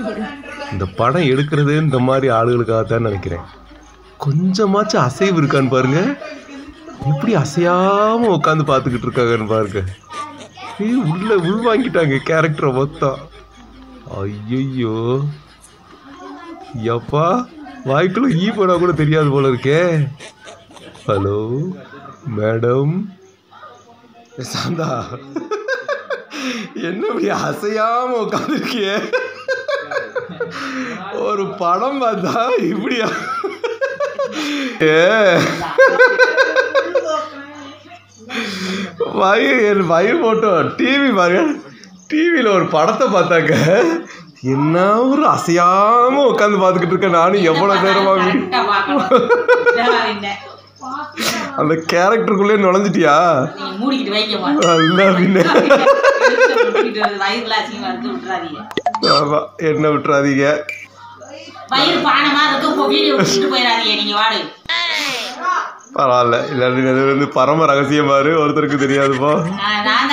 இந்த படம் எடுக்கிறது இந்த மாதிரி ஆளுகளுக்காக தான் நினைக்கிறேன் கொஞ்சமாச்சும் அசைவு இருக்கான்னு பாருங்க எப்படி அசையாம உட்காந்து பார்த்துக்கிட்டு இருக்காங்கன்னு பாருங்க ஏய், உள்ள உள் வாங்கிட்டாங்க கேரக்டரை மொத்தம் ஐயோ எப்பா வாய்க்குள்ள ஈ போனா கூட தெரியாது போல இருக்கே ஹலோ மேடம் சாந்தா என்ன இப்படி அசையாம உட்காந்துருக்கிய ஒரு படம் பார்த்தா இப்படியா ஏ வயிறு என் வயிறு போட்டோம் டிவி பாருங்க டிவியில் ஒரு படத்தை பார்த்தாங்க என்ன ஒரு அசையாம உட்காந்து பார்த்துக்கிட்டு இருக்கேன் நானும் எவ்வளோ நேரமா வீடு கரெக்டா பார்க்கணும் இதெல்லாம் என்ன? அந்த கேரக்டருக்குள்ளே நுழைஞ்சிட்டியா நீங்க மூடிக்கிட்டு வைக்க மாட்டோம் அல்ல பின்ன வயிறுல அசிங்கமா இருக்கு விட்டுறாதீங்க ஆமா என்ன விட்டுறாதீங்க வயிறு பானமா இருக்கு இப்போ வீடியோ விட்டுட்டு போயிடாதீங்க நீங்க வாடு பரவாயில்ல இல்லாட்டி அது வந்து பரம ரகசியம் பாரு ஒருத்தருக்கு தெரியாதுப்பா நான் நான்